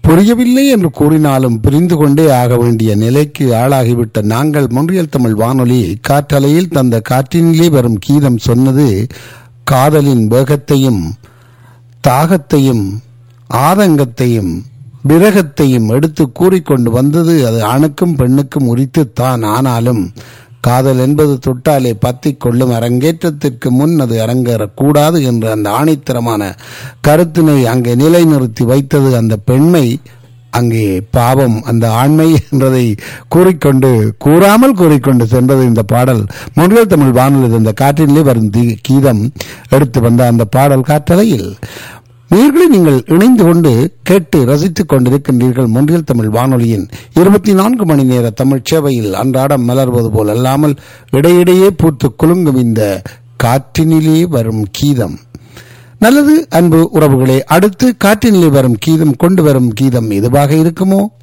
புரியவில்லை என்று கூறினாலும் புரிந்து கொண்டே ஆக வேண்டிய நிலைக்கு ஆளாகிவிட்ட நாங்கள் மொன்றியல் தமிழ் வானொலி காற்றலையில் தந்த காற்றினிலே வரும் கீதம் சொன்னது காதலின் வேகத்தையும் தாகத்தையும் ஆதங்கத்தையும் விரகத்தையும் எடுத்து கூறிக்கொண்டு வந்தது அது ஆணுக்கும் பெண்ணுக்கும் உரித்துத்தான் ஆனாலும் காதல் என்பது தொட்டாலே பத்திக் கொள்ளும் அரங்கேற்றத்திற்கு முன் அது அரங்கேறக்கூடாது என்ற அந்த ஆணித்தரமான கருத்தினை அங்கே நிலைநிறுத்தி வைத்தது அந்த பெண்மை அங்கே பாவம் அந்த ஆண்மை என்றதை கூறிக்கொண்டு கூறாமல் கூறிக்கொண்டு சென்றது இந்த பாடல் மொழிகள் தமிழ் வானொலி இந்த காற்றிலே வரும் தி- கீதம் எடுத்து வந்த அந்த பாடல் காற்றலையில் நேர்களை நீங்கள் இணைந்து கொண்டு கேட்டு ரசித்துக் கொண்டிருக்கின்றீர்கள் மொன்றியல் தமிழ் வானொலியின் இருபத்தி நான்கு மணி நேர தமிழ் சேவையில் அன்றாடம் மலர்வது போல் அல்லாமல் இடையிடையே பூத்து குலுங்கும் இந்த காற்றினிலே வரும் கீதம் நல்லது அன்பு உறவுகளே அடுத்து காற்றினிலே வரும் கீதம் கொண்டு வரும் கீதம் எதுவாக இருக்குமோ